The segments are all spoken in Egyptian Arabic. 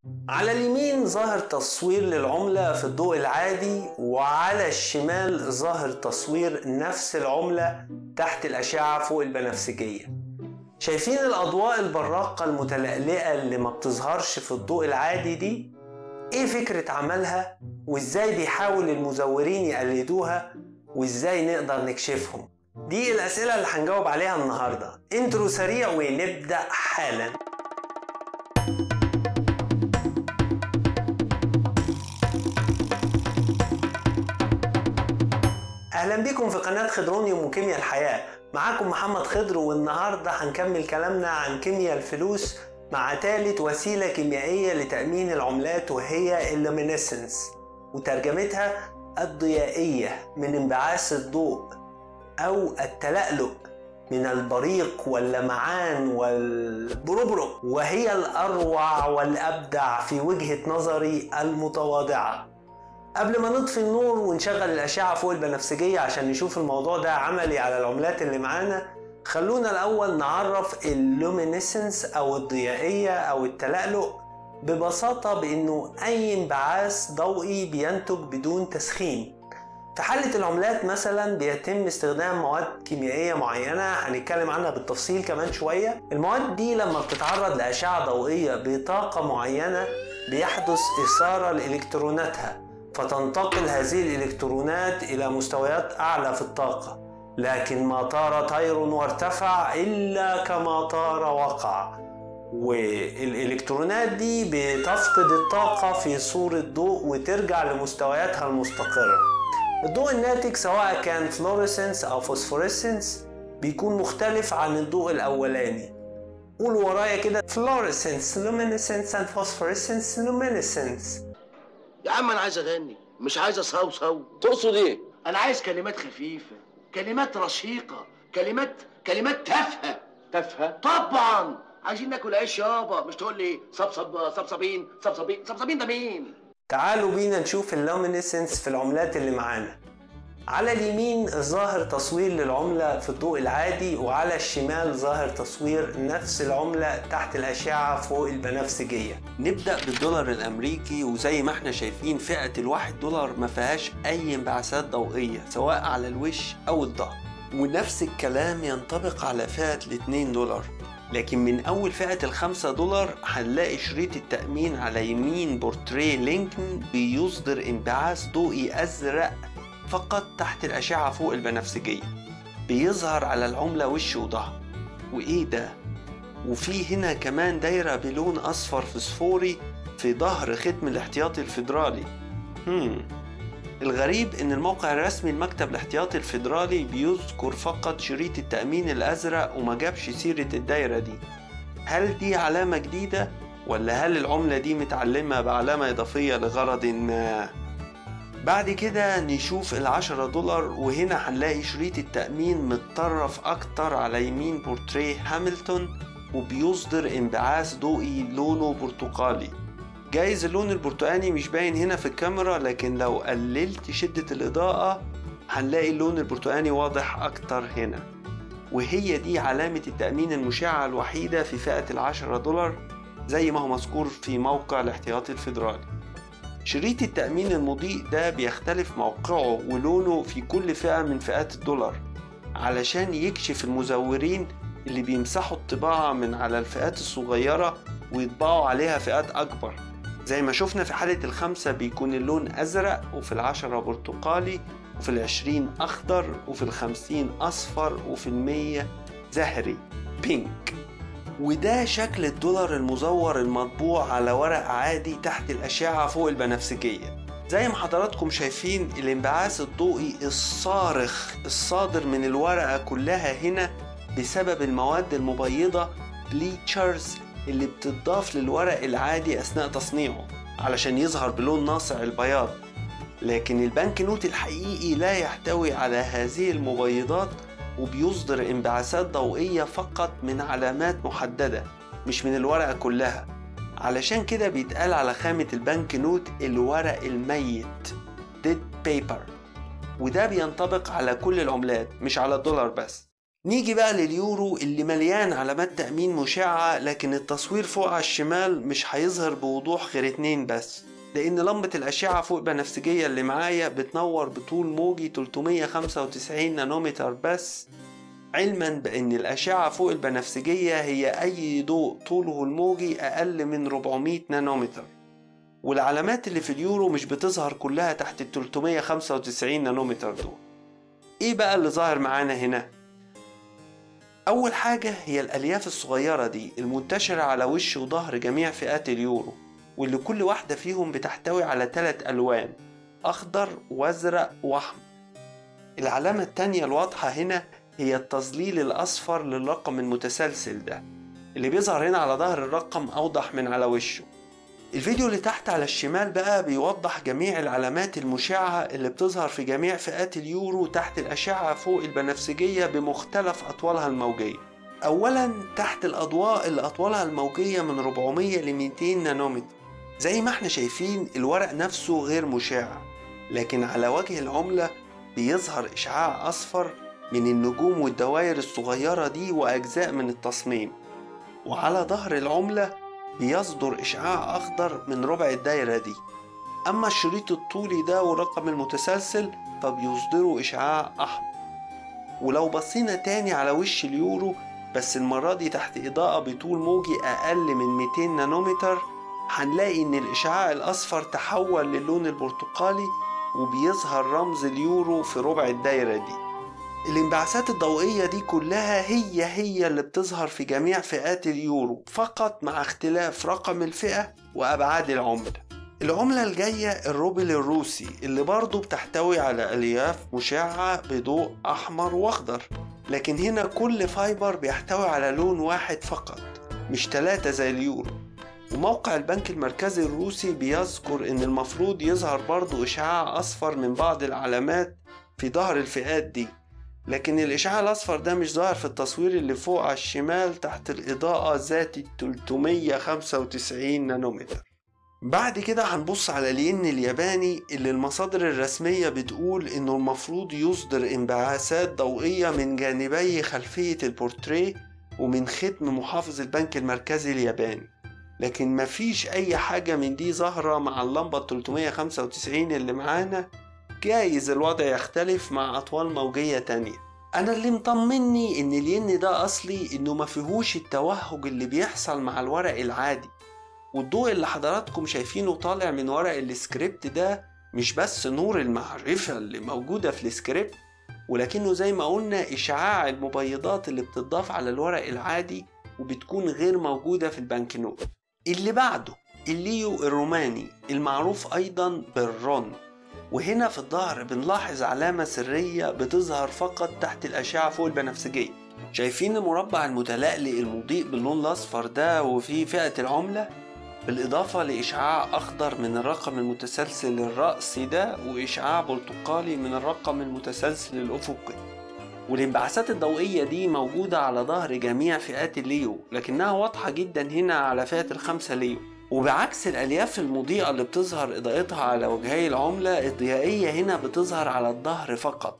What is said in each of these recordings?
على اليمين ظاهر تصوير للعملة في الضوء العادي وعلى الشمال ظاهر تصوير نفس العملة تحت الأشعة فوق البنفسجية شايفين الأضواء البراقة المتلألئة اللي ما بتظهرش في الضوء العادي دي؟ إيه فكرة عملها؟ وإزاي بيحاول المزورين يقلدوها؟ وإزاي نقدر نكشفهم؟ دي الأسئلة اللي هنجاوب عليها النهاردة انترو سريع ونبدأ حالاً اهلا بيكم في قناه خضرونيوم وكيمياء الحياه معاكم محمد خضر والنهارده هنكمل كلامنا عن كيمياء الفلوس مع ثالث وسيله كيميائيه لتامين العملات وهي اللومينيسنس وترجمتها الضيائيه من انبعاث الضوء او التلألؤ من البريق واللمعان والبربرق وهي الاروع والابدع في وجهه نظري المتواضعه قبل ما نطفي النور ونشغل الأشعة فوق البنفسجية عشان نشوف الموضوع ده عملي على العملات اللي معانا خلونا الأول نعرف اللومينيسنس أو الضيائية أو التلألؤ ببساطة بأنه أي انبعاث ضوئي بينتج بدون تسخين في حالة العملات مثلا بيتم استخدام مواد كيميائية معينة هنتكلم عنها بالتفصيل كمان شوية المواد دي لما بتتعرض لأشعة ضوئية بطاقة معينة بيحدث إثارة لإلكتروناتها فتنتقل هذه الإلكترونات إلى مستويات أعلى في الطاقة لكن ما طار طير وارتفع إلا كما طار وقع والإلكترونات دي بتفقد الطاقة في صورة ضوء وترجع لمستوياتها المستقرة الضوء الناتج سواء كان فلوريسنس أو فوسفوريسنس بيكون مختلف عن الضوء الأولاني قولوا ورايا كده fluorescence luminescence and phosphorescence luminescence يا عم انا عايز اغني مش عايز اصوصو تقصد ايه؟ انا عايز كلمات خفيفه كلمات رشيقه كلمات كلمات تافهه تافهه؟ طبعا عايزين ناكل عيش يابا مش تقول لي صبصب صبصبين صبصبين صبصبين ده مين تعالوا بينا نشوف اللومينيسنس في العملات اللي معانا على اليمين ظاهر تصوير للعملة في الضوء العادي وعلى الشمال ظاهر تصوير نفس العملة تحت الأشعة فوق البنفسجية نبدأ بالدولار الأمريكي وزي ما احنا شايفين فئة الواحد دولار ما فيهاش أي انبعاثات ضوئية سواء على الوش أو الظهر ونفس الكلام ينطبق على فئة الاتنين دولار لكن من أول فئة الخمسة دولار هنلاقي شريط التأمين على يمين بورتريه لينكن بيصدر انبعاث ضوئي أزرق فقط تحت الأشعة فوق البنفسجية بيظهر على العملة وش وظهر وإيه ده؟ وفي هنا كمان دايرة بلون أصفر فسفوري في ظهر ختم الاحتياطي الفيدرالي هم. الغريب إن الموقع الرسمي المكتب الاحتياطي الفيدرالي بيذكر فقط شريط التأمين الأزرق وما جابش سيرة الدايرة دي هل دي علامة جديدة؟ ولا هل العملة دي متعلمة بعلامة إضافية لغرض ما؟ بعد كده نشوف العشرة دولار وهنا هنلاقي شريط التأمين متطرف أكتر على يمين بورتريه هاملتون وبيصدر انبعاث ضوئي لونه برتقالي جايز اللون البرتقاني مش باين هنا في الكاميرا لكن لو قللت شدة الإضاءة هنلاقي اللون البرتقاني واضح أكتر هنا وهي دي علامة التأمين المشعة الوحيدة في فئة العشرة دولار زي ما هو مذكور في موقع الاحتياطي الفيدرالي شريط التأمين المضيء ده بيختلف موقعه ولونه في كل فئة من فئات الدولار علشان يكشف المزورين اللي بيمسحوا الطباعة من على الفئات الصغيرة ويطبعوا عليها فئات أكبر زي ما شفنا في حالة الخمسة بيكون اللون أزرق وفي العشرة برتقالي وفي العشرين أخضر وفي الخمسين أصفر وفي المية زهري بينك وده شكل الدولار المزور المطبوع على ورق عادي تحت الأشعة فوق البنفسجية زي ما حضراتكم شايفين الانبعاث الضوئي الصارخ الصادر من الورقة كلها هنا بسبب المواد المبيضة بليتشرز اللي بتضاف للورق العادي أثناء تصنيعه علشان يظهر بلون ناصع البياض لكن البنك نوت الحقيقي لا يحتوي على هذه المبيضات وبيصدر انبعاثات ضوئية فقط من علامات محددة مش من الورقة كلها علشان كده بيتقال على خامة البنك نوت الورق الميت dead paper وده بينطبق على كل العملات مش على الدولار بس نيجي بقى لليورو اللي مليان علامات تأمين مشعة لكن التصوير فوق على الشمال مش هيظهر بوضوح غير اتنين بس لأن لمبة الأشعة فوق البنفسجية اللي معايا بتنور بطول موجي 395 نانومتر بس علما بأن الأشعة فوق البنفسجية هي أي ضوء طوله الموجي أقل من 400 نانومتر والعلامات اللي في اليورو مش بتظهر كلها تحت ال 395 نانومتر دول ايه بقى اللي ظاهر معانا هنا اول حاجة هي الالياف الصغيرة دي المنتشرة على وش وظهر جميع فئات اليورو واللي كل واحدة فيهم بتحتوي على ثلاث الوان اخضر وازرق واحمر العلامة التانية الواضحة هنا هي التظليل الاصفر للرقم المتسلسل ده اللي بيظهر هنا على ظهر الرقم اوضح من على وشه الفيديو اللي تحت على الشمال بقى بيوضح جميع العلامات المشعة اللي بتظهر في جميع فئات اليورو تحت الأشعة فوق البنفسجية بمختلف أطوالها الموجية أولا تحت الأضواء اللي أطوالها الموجية من 400 ل 200 نانومتر زي ما احنا شايفين الورق نفسه غير مشع لكن على وجه العملة بيظهر إشعاع أصفر من النجوم والدوائر الصغيرة دي وأجزاء من التصميم وعلى ظهر العملة بيصدر إشعاع أخضر من ربع الدايرة دي أما الشريط الطولي ده والرقم المتسلسل فبيصدروا إشعاع أحمر ولو بصينا تاني على وش اليورو بس المرة دي تحت إضاءة بطول موجي أقل من 200 نانومتر هنلاقي إن الإشعاع الأصفر تحول للون البرتقالي وبيظهر رمز اليورو في ربع الدايرة دي الانبعاثات الضوئية دي كلها هي هي اللي بتظهر في جميع فئات اليورو فقط مع اختلاف رقم الفئة وأبعاد العملة العملة الجاية الروبل الروسي اللي برضه بتحتوي على ألياف مشعة بضوء أحمر وأخضر لكن هنا كل فايبر بيحتوي على لون واحد فقط مش تلاتة زي اليورو وموقع البنك المركزي الروسي بيذكر إن المفروض يظهر برضه إشعاع أصفر من بعض العلامات في ظهر الفئات دي لكن الإشعاع الأصفر ده مش ظاهر في التصوير اللي فوق على الشمال تحت الإضاءة ذات 395 نانومتر بعد كده هنبص على الين الياباني اللي المصادر الرسمية بتقول إنه المفروض يصدر انبعاثات ضوئية من جانبي خلفية البورتريه ومن ختم محافظ البنك المركزي الياباني لكن مفيش أي حاجة من دي ظاهرة مع اللمبة 395 اللي معانا جايز الوضع يختلف مع أطوال موجية تانية أنا اللي مطمني إن الين ده أصلي إنه ما فيهوش التوهج اللي بيحصل مع الورق العادي والضوء اللي حضراتكم شايفينه طالع من ورق السكريبت ده مش بس نور المعرفة اللي موجودة في السكريبت ولكنه زي ما قلنا إشعاع المبيضات اللي بتضاف على الورق العادي وبتكون غير موجودة في البنكنوت اللي بعده الليو الروماني المعروف أيضا بالرون وهنا في الظهر بنلاحظ علامة سرية بتظهر فقط تحت الأشعة فوق البنفسجية شايفين المربع المتلألئ المضيء باللون الأصفر ده وفي فئة العملة بالإضافة لإشعاع أخضر من الرقم المتسلسل الرأسي ده وإشعاع برتقالي من الرقم المتسلسل الأفقي والانبعاثات الضوئية دي موجودة على ظهر جميع فئات الليو لكنها واضحة جدا هنا على فئة الخمسة ليو وبعكس الألياف المضيئة اللي بتظهر إضاءتها على وجهي العملة الضيائية هنا بتظهر على الظهر فقط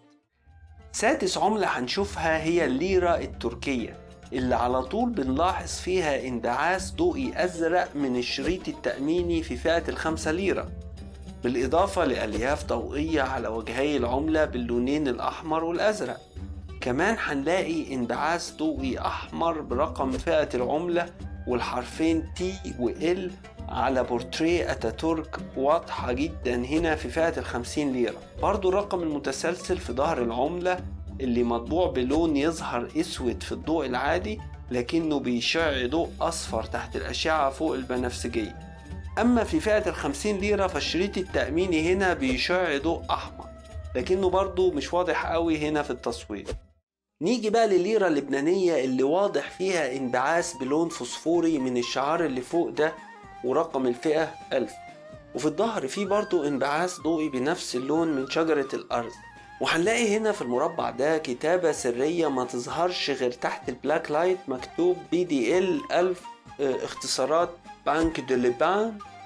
سادس عملة هنشوفها هي الليرة التركية اللي على طول بنلاحظ فيها انبعاث ضوئي أزرق من الشريط التأميني في فئة الخمسة ليرة بالإضافة لألياف ضوئية على وجهي العملة باللونين الأحمر والأزرق كمان هنلاقي انبعاث ضوئي أحمر برقم فئة العملة والحرفين تي وإل على بورتريه أتاتورك واضحة جدا هنا في فئة الخمسين ليرة برضو الرقم المتسلسل في ظهر العملة اللي مطبوع بلون يظهر اسود في الضوء العادي لكنه بيشع ضوء اصفر تحت الاشعة فوق البنفسجية اما في فئة الخمسين ليرة فالشريط التأميني هنا بيشع ضوء احمر لكنه برضو مش واضح قوي هنا في التصوير نيجي بقى للليرة اللبنانية اللي واضح فيها انبعاث بلون فوسفوري من الشعار اللي فوق ده ورقم الفئة ألف وفي الظهر فيه برضو انبعاث ضوئي بنفس اللون من شجرة الأرض وهنلاقي هنا في المربع ده كتابة سرية ما تظهرش غير تحت البلاك لايت مكتوب بي دي ال 1000 اختصارات بانك دو لبان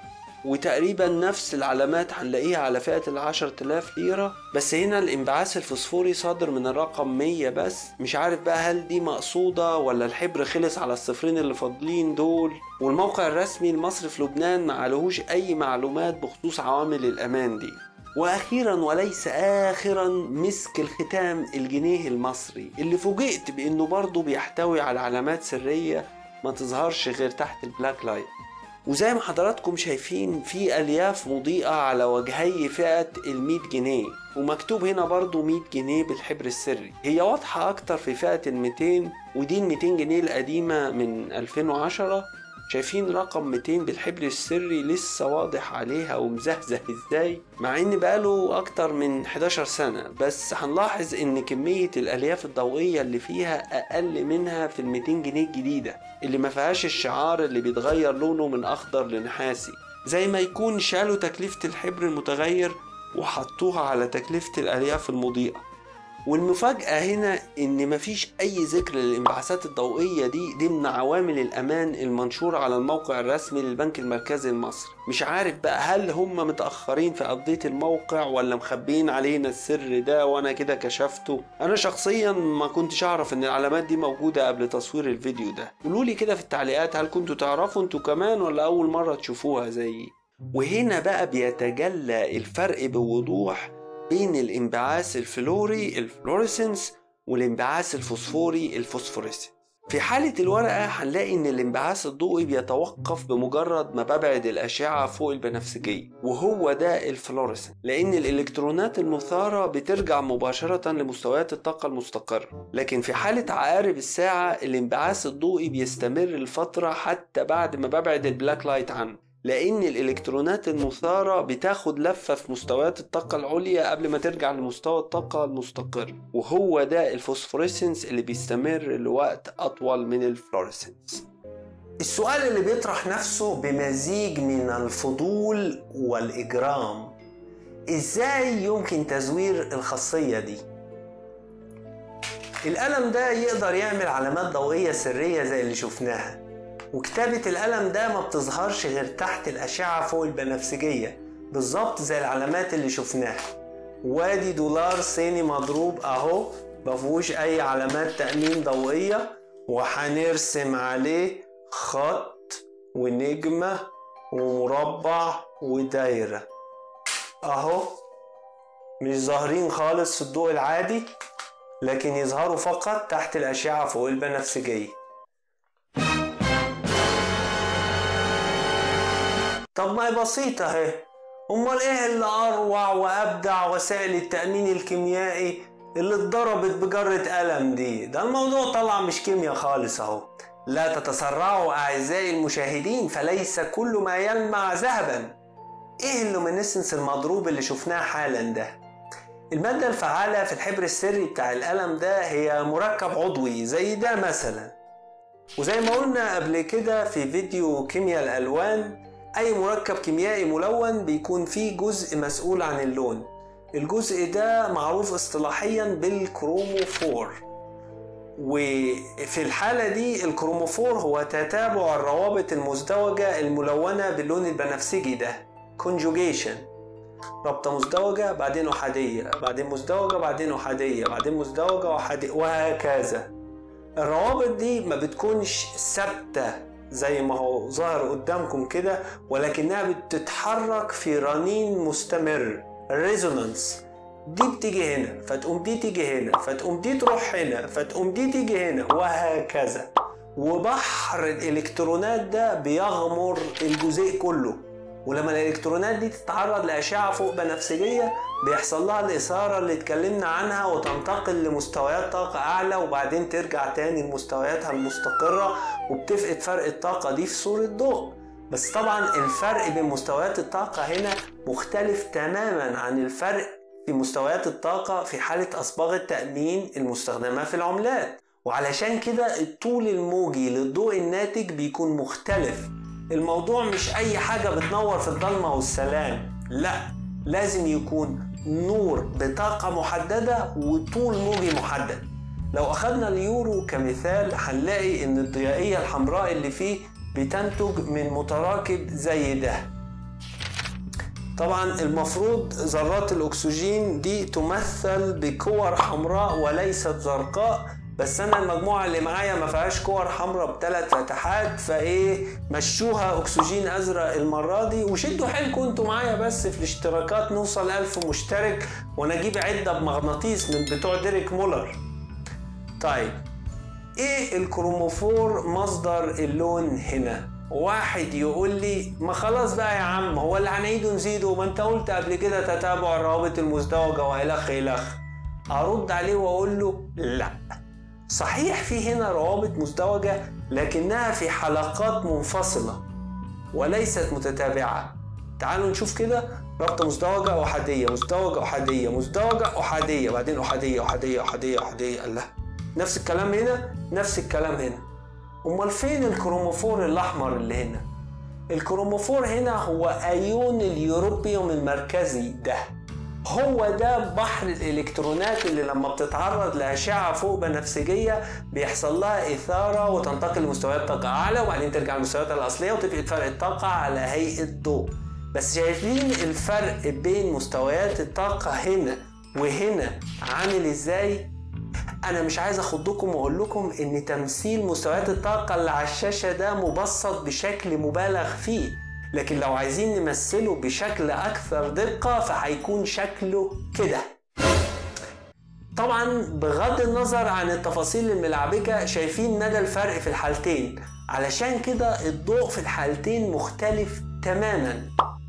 وتقريبا نفس العلامات هنلاقيها على فئة العشر تلاف ليرة بس هنا الانبعاث الفسفوري صادر من الرقم 100 بس مش عارف بقى هل دي مقصودة ولا الحبر خلص على الصفرين اللي فاضلين دول والموقع الرسمي لمصر في لبنان ما عليهوش أي معلومات بخصوص عوامل الأمان دي واخيرا وليس اخرا مسك الختام الجنيه المصري اللي فوجئت بانه برضه بيحتوي على علامات سريه ما تظهرش غير تحت البلاك لايت وزي ما حضراتكم شايفين في الياف مضيئه على وجهي فئه ال100 جنيه ومكتوب هنا برضه 100 جنيه بالحبر السري هي واضحه اكتر في فئه ال200 ودي ال200 جنيه القديمه من 2010 شايفين رقم 200 بالحبر السري لسه واضح عليها ومزهزه ازاي مع ان بقاله اكتر من 11 سنة بس هنلاحظ ان كمية الالياف الضوئية اللي فيها اقل منها في ال 200 جنيه الجديدة اللي ما فيهاش الشعار اللي بيتغير لونه من اخضر لنحاسي زي ما يكون شالوا تكلفة الحبر المتغير وحطوها على تكلفة الالياف المضيئة والمفاجأة هنا إن مفيش أي ذكر للانبعاثات الضوئية دي ضمن عوامل الأمان المنشورة على الموقع الرسمي للبنك المركزي المصري مش عارف بقى هل هم متأخرين في أبديت الموقع ولا مخبيين علينا السر ده وأنا كده كشفته أنا شخصيا ما كنتش أعرف إن العلامات دي موجودة قبل تصوير الفيديو ده قولولي كده في التعليقات هل كنتوا تعرفوا انتوا كمان ولا أول مرة تشوفوها زيي وهنا بقى بيتجلى الفرق بوضوح بين الانبعاث الفلوري الفلوريسنس والانبعاث الفوسفوري الفوسفوريسنس في حالة الورقة هنلاقي إن الانبعاث الضوئي بيتوقف بمجرد ما ببعد الأشعة فوق البنفسجية وهو ده الفلوريسنس لأن الإلكترونات المثارة بترجع مباشرة لمستويات الطاقة المستقرة لكن في حالة عقارب الساعة الانبعاث الضوئي بيستمر لفترة حتى بعد ما ببعد البلاك لايت عنه لأن الإلكترونات المثارة بتاخد لفة في مستويات الطاقة العليا قبل ما ترجع لمستوى الطاقة المستقر وهو ده الفوسفوريسنس اللي بيستمر لوقت أطول من الفلوريسنس السؤال اللي بيطرح نفسه بمزيج من الفضول والإجرام إزاي يمكن تزوير الخاصية دي؟ القلم ده يقدر يعمل علامات ضوئية سرية زي اللي شفناها وكتابة القلم ده ما بتظهرش غير تحت الأشعة فوق البنفسجية بالظبط زي العلامات اللي شفناها وادي دولار صيني مضروب أهو مفهوش أي علامات تأمين ضوئية وهنرسم عليه خط ونجمة ومربع ودايرة أهو مش ظاهرين خالص في الضوء العادي لكن يظهروا فقط تحت الأشعة فوق البنفسجية طب ما هي بسيطة اهي امال ايه اللي اروع وابدع وسائل التأمين الكيميائي اللي اتضربت بجرة قلم دي ده الموضوع طلع مش كيمياء خالص اهو لا تتسرعوا اعزائي المشاهدين فليس كل ما يلمع ذهبا ايه اللومينيسنس المضروب اللي شفناه حالا ده المادة الفعالة في الحبر السري بتاع القلم ده هي مركب عضوي زي ده مثلا وزي ما قلنا قبل كده في فيديو كيمياء الألوان أي مركب كيميائي ملون بيكون فيه جزء مسؤول عن اللون الجزء ده معروف اصطلاحيا بالكروموفور وفي الحالة دي الكروموفور هو تتابع الروابط المزدوجة الملونة باللون البنفسجي ده conjugation رابطة مزدوجة بعدين أحادية بعدين مزدوجة بعدين أحادية بعدين مزدوجة وأحادية وهكذا الروابط دي ما بتكونش ثابتة زي ما هو ظاهر قدامكم كده ولكنها بتتحرك في رنين مستمر ريزونانس دي بتيجي هنا فتقوم دي تيجي هنا فتقوم دي تروح هنا فتقوم دي تيجي هنا وهكذا وبحر الالكترونات ده بيغمر الجزيء كله ولما الالكترونات دي تتعرض لاشعه فوق بنفسجيه بيحصل لها الاثاره اللي اتكلمنا عنها وتنتقل لمستويات طاقه اعلى وبعدين ترجع تاني لمستوياتها المستقره وبتفقد فرق الطاقه دي في صوره ضوء بس طبعا الفرق بين مستويات الطاقه هنا مختلف تماما عن الفرق في مستويات الطاقه في حاله اصباغ التامين المستخدمه في العملات وعلشان كده الطول الموجي للضوء الناتج بيكون مختلف الموضوع مش اي حاجة بتنور في الضلمة والسلام لا لازم يكون نور بطاقة محددة وطول موجي محدد لو اخدنا اليورو كمثال هنلاقي ان الضيائية الحمراء اللي فيه بتنتج من متراكب زي ده طبعا المفروض ذرات الاكسجين دي تمثل بكور حمراء وليست زرقاء بس انا المجموعه اللي معايا ما فيهاش كور حمراء بثلاث فتحات فايه مشوها اكسجين ازرق المره دي وشدوا حيلكم انتوا معايا بس في الاشتراكات نوصل 1000 مشترك وانا اجيب عده بمغناطيس من بتوع ديريك مولر طيب ايه الكروموفور مصدر اللون هنا واحد يقول لي ما خلاص بقى يا عم هو اللي هنعيده نزيده ما انت قلت قبل كده تتابع الروابط المزدوجه والخ الخ ارد عليه واقول له لا صحيح في هنا روابط مزدوجه لكنها في حلقات منفصله وليست متتابعه تعالوا نشوف كده رابطه مزدوجه احاديه مزدوجه احاديه مزدوجه احاديه بعدين احاديه احاديه احاديه احاديه الله نفس الكلام هنا نفس الكلام هنا امال فين الكروموفور الاحمر اللي هنا الكروموفور هنا هو ايون اليوروبيوم المركزي ده هو ده بحر الالكترونات اللي لما بتتعرض لاشعه فوق بنفسجيه بيحصل لها اثاره وتنتقل لمستويات طاقه اعلى وبعدين ترجع لمستوياتها الاصليه وتفقد فرق الطاقه على هيئه ضوء بس شايفين الفرق بين مستويات الطاقه هنا وهنا عامل ازاي انا مش عايز اخضكم واقول لكم ان تمثيل مستويات الطاقه اللي على الشاشه ده مبسط بشكل مبالغ فيه لكن لو عايزين نمثله بشكل اكثر دقه فهيكون شكله كده طبعا بغض النظر عن التفاصيل الملعبكه شايفين مدى الفرق في الحالتين علشان كده الضوء في الحالتين مختلف تماما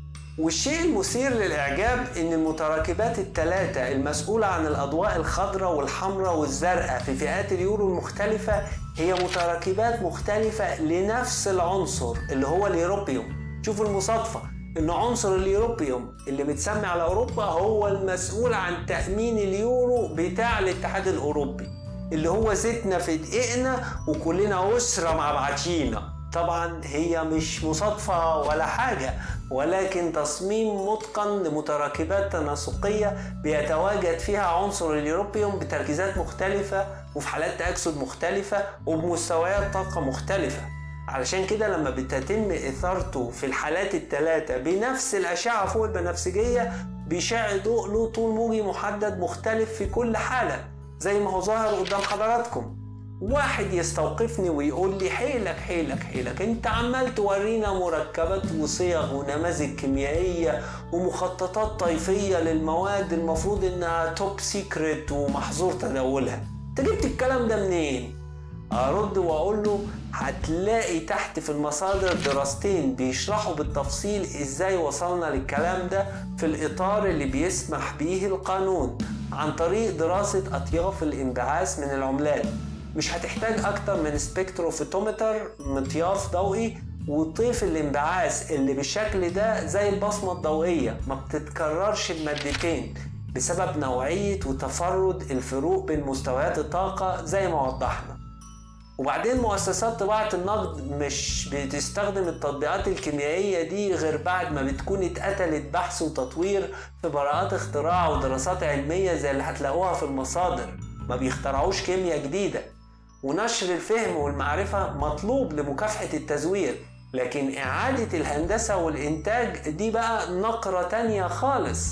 والشيء المثير للإعجاب إن المتراكبات الثلاثة المسؤولة عن الأضواء الخضراء والحمراء والزرقاء في فئات اليورو المختلفة هي متراكبات مختلفة لنفس العنصر اللي هو اليوروبيوم شوفوا المصادفة إن عنصر اليوروبيوم اللي متسمي على أوروبا هو المسؤول عن تأمين اليورو بتاع الاتحاد الأوروبي اللي هو زيتنا في دقيقنا وكلنا أسرة مع بعضينا طبعا هي مش مصادفة ولا حاجة ولكن تصميم متقن لمتراكبات تناسقية بيتواجد فيها عنصر اليوروبيوم بتركيزات مختلفة وفي حالات تأكسد مختلفة وبمستويات طاقة مختلفة علشان كده لما بتتم إثارته في الحالات الثلاثة بنفس الأشعة فوق البنفسجية بيشع ضوء له طول موجي محدد مختلف في كل حالة زي ما هو ظاهر قدام حضراتكم واحد يستوقفني ويقول لي حيلك حيلك حيلك انت عمال تورينا مركبات وصيغ ونماذج كيميائية ومخططات طيفية للمواد المفروض انها توب سيكريت ومحظور تداولها انت جبت الكلام ده منين ارد واقول له هتلاقي تحت في المصادر دراستين بيشرحوا بالتفصيل ازاي وصلنا للكلام ده في الاطار اللي بيسمح بيه القانون عن طريق دراسة اطياف الانبعاث من العملات مش هتحتاج اكتر من سبكتروفوتومتر مطياف ضوئي وطيف الانبعاث اللي بالشكل ده زي البصمة الضوئية ما بتتكررش المادتين بسبب نوعية وتفرد الفروق بين مستويات الطاقة زي ما وضحنا وبعدين مؤسسات طباعة النقد مش بتستخدم التطبيقات الكيميائية دي غير بعد ما بتكون اتقتلت بحث وتطوير في براءات اختراع ودراسات علمية زي اللي هتلاقوها في المصادر ما بيخترعوش كيمياء جديدة ونشر الفهم والمعرفة مطلوب لمكافحة التزوير لكن إعادة الهندسة والإنتاج دي بقى نقرة تانية خالص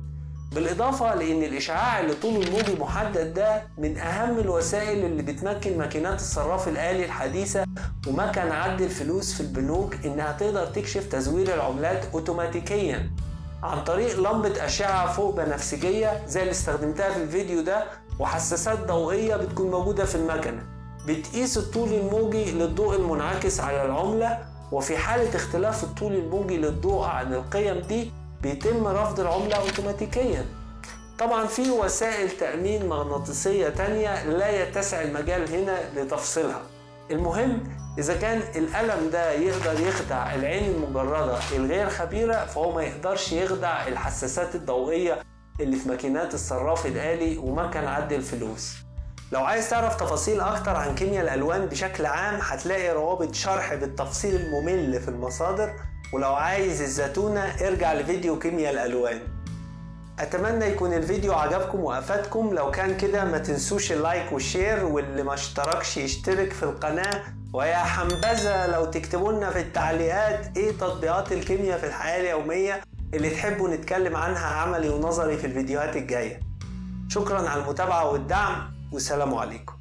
بالإضافة لأن الإشعاع اللي طوله الموجي محدد ده من أهم الوسائل اللي بتمكن ماكينات الصراف الآلي الحديثة ومكن عد الفلوس في البنوك إنها تقدر تكشف تزوير العملات أوتوماتيكيا عن طريق لمبة أشعة فوق بنفسجية زي اللي استخدمتها في الفيديو ده وحساسات ضوئية بتكون موجودة في المكنة بتقيس الطول الموجي للضوء المنعكس على العملة وفي حالة اختلاف الطول الموجي للضوء عن القيم دي بيتم رفض العملة أوتوماتيكيا طبعا في وسائل تأمين مغناطيسية تانية لا يتسع المجال هنا لتفصيلها المهم إذا كان القلم ده يقدر يخدع العين المجردة الغير خبيرة فهو ما يقدرش يخدع الحساسات الضوئية اللي في ماكينات الصراف الآلي ومكن عد الفلوس لو عايز تعرف تفاصيل أكتر عن كيمياء الألوان بشكل عام هتلاقي روابط شرح بالتفصيل الممل في المصادر ولو عايز الزتونة ارجع لفيديو كيمياء الألوان أتمنى يكون الفيديو عجبكم وأفادكم لو كان كده ما تنسوش اللايك والشير واللي ما اشتركش يشترك في القناة ويا حنبذة لو تكتبوا لنا في التعليقات ايه تطبيقات الكيمياء في الحياة اليومية اللي تحبوا نتكلم عنها عملي ونظري في الفيديوهات الجاية شكرا على المتابعة والدعم والسلام عليكم